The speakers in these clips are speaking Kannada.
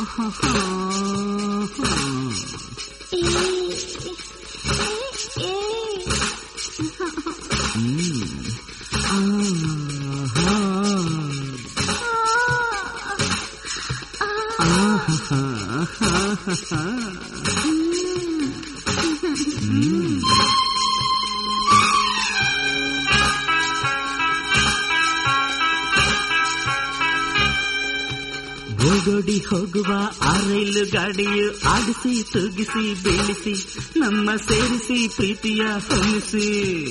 ಏ, ಏ, ಓಡೋಡಿ ಹೋಗುವ ಆ ರೈಲು ಗಾಡಿಯು ಆಡಿಸಿ ತೂಗಿಸಿ ಬೀಳಿಸಿ ನಮ್ಮ ಸೇರಿಸಿ ಪ್ರೀತಿಯ ಹೊಮ್ಮಿಸಿ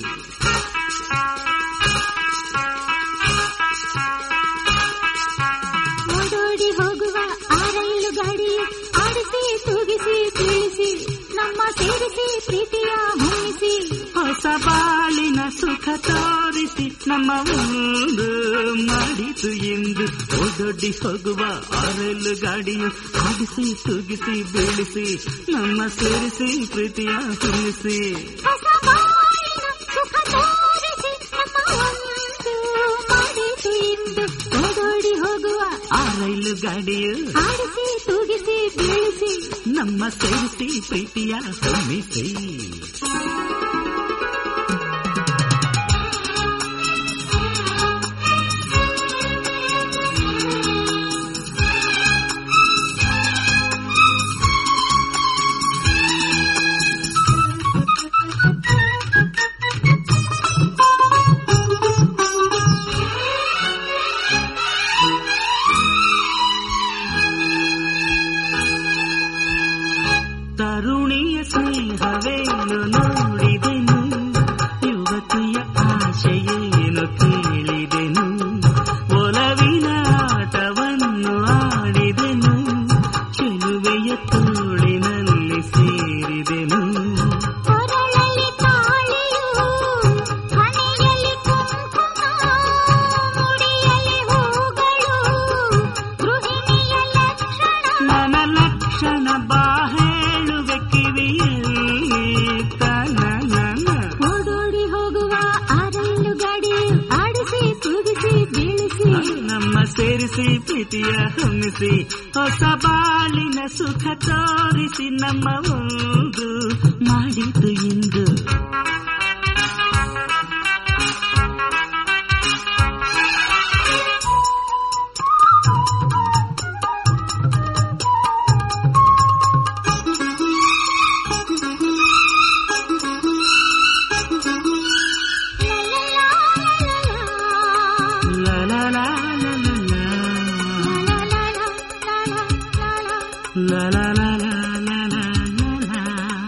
ಓಡೋಡಿ ಹೋಗುವ ಆ ರೈಲು ಗಾಡಿಯು ಆಡಿಸಿ ತೂಗಿಸಿ ತಿಳಿಸಿ ನಮ್ಮ ಸೇರಿಸಿ ಪ್ರೀತಿಯ ಹೊಮ್ಮಿಸಿ ಹೊಸ ಬಾಳಿನ ಸುಖ ತೋರಿಸಿ ನಮ್ಮ ಒಂದು ಮಾಡಿತು ಎಂದು ಓಡೋಡಿ ಹೋಗುವ ಆ ರೈಲು ಗಾಡಿಯು ಆಡಿಸಿ ತೂಗಿಸಿ ಬೀಳಿಸಿ ನಮ್ಮ ಸೇರಿಸಿ ಪ್ರೀತಿಯ ಹೊಮ್ಮಿಸಿ ಹೊಸ ಬಾಳಿನ ಸುಖ ತೋರಿಸಿ ನಮ್ಮ ಒಂದು ಮಾಡಿತು ಎಂದು ಓಡೋಡಿ ಹೋಗುವ ಆ ರೈಲು ಗಾಡಿಯು ಆಡಿಸಿ ತೂಗಿಸಿ ಬೀಳಿಸಿ ನಮ್ಮ ಸೇರಿಸಿ ಪ್ರೀತಿಯ ಹೊಮ್ಮಿಸಿ ತರುಣಿಯ ಸ್ನೇಹವೇನು ನೋಡಿದೆನು ಯುವತಿಯ ಆಶೆಯೇನು ಕೇಳಿದೆನು ಒಲವಿನ ಆಟವನ್ನು ಆಡಿದೆನು ಚೆಲುವೆಯ ತೋಳಿನಲ್ಲಿ ಸೇರಿದೆನು ಕೊರಳಲ್ಲಿ ತಾಳಿಯು ಹಣೆಯಲ್ಲಿ ಕುಂಕುಮ ಮುಡಿಯಲ್ಲಿ ಹೂಗಳು ಗೃಹಿಣಿಯ ಲಕ್ಷಣ ನನ್ನ ಲಕ್ಷಣ ಬಾ ಹೇಳುವೆ ಕಿವಿಯಲ್ಲಿ ತನನನ. ಓಡೋಡಿ ಹೋಗುವ ಆ ರೈಲು ಗಾಡಿಯು ಆಡಿಸಿ ತೂಗಿಸಿ ಬೀಳಿಸಿ ನಮ್ಮ ಸೇರಿಸಿ ಪ್ರೀತಿಯ ಹೊಮ್ಮಿಸಿ ಹೊಸ ಬಾಳಿನ ಸುಖ ತೋರಿಸಿ ನಮ್ಮ ಒಂದು ಮಾಡಿತು ಇಂದು ಲಾ ಲಾ ಲಾ ಲಾ ಲಾ ಲಾ ಲಾ ಲಾ ಲಾ ಲಾ ಲಾ ಲಾ ಲಾ.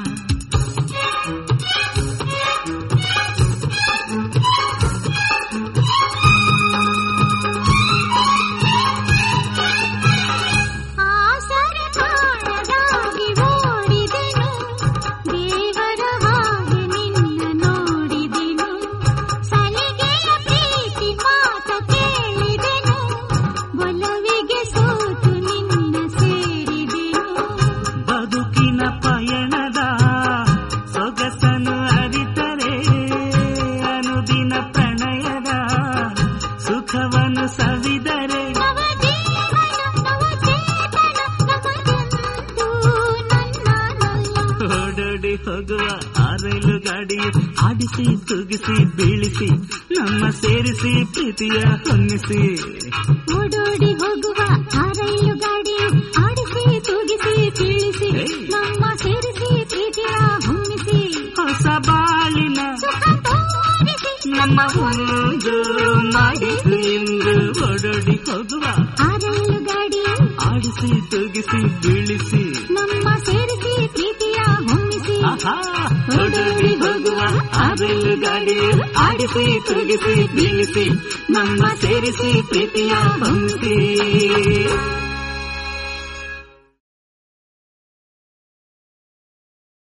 ಆಸರೆ ಕಾಣದಾಗಿ ಓಡಿದೆನು ದೇವರ ಹಾಗೆ ನಿನ್ನ ನೋಡಿದೆನು ಸಲಿಗೆಯ ಪ್ರೀತಿ ಮಾತ ಕೇಳಿದೆನು ಒಲವಿಗೆ ಸೋತು ನಿನ್ನ ಸೇರಿದೆನು ಬದುಕಿನ ಪಯಣದ ಸೊಗಸನು ಅರಿತರೆ ಅನುದಿನ ಪ್ರಣಯದ ಸುಖವನ್ನು ಸವಿದರೆ ನವ ಜೀವನ ನವ ಚೇತನ ನಮಗೆಂದು ನನ್ನನಲ್ಲ ಓಡೋಡಿ ಹೋಗುವ ಆ ರೈಲು ಗಾಡಿಯು ಆಡಿಸಿ ತೂಗಿಸಿ ಬೀಳಿಸಿ ನಮ್ಮ ಸೇರಿಸಿ ಪ್ರೀತಿಯ ಹೊನ್ನಿಸಿ ಓಡೋಡಿ ಹೋಗುವ ಆ ರೈಲು ಗಾಡಿ ಆಡಿಸಿ ತೂಗಿಸಿ ತಿಳಿಸಿ ನಮ್ಮ ಸೇರಿಸಿ ಪ್ರೀತಿಯ ಹೊಮ್ಮಿಸಿ ಹೊಸ ಬಾಳಿನ ಸುಖ ತೋರಿಸಿ ನಮ್ಮ ಒಂದು ಮಾಡಿತು ಎಂದು ಓಡೋಡಿ ಹೋಗುವ ಆ ರೈಲು ಗಾಡಿ ಆಡಿಸಿ ತೂಗಿಸಿ ಬೀಳಿಸಿ ನಮ್ಮ ಸೇರಿಸಿ ಪ್ರೀತಿಯ ಹೊಮ್ಮಿಸಿ ಆಹಾ ಓಡೋಡಿ ಹೋಗುವ ಆ ರೈಲು ಗಾಡಿ ಆಡಿಸಿ ತೂಗಿಸಿ ಬೀಳಿಸಿ ನಮ್ಮ ಸೇರಿಸಿ ಪ್ರೀತಿಯ ಹೊಂದಿಸಿ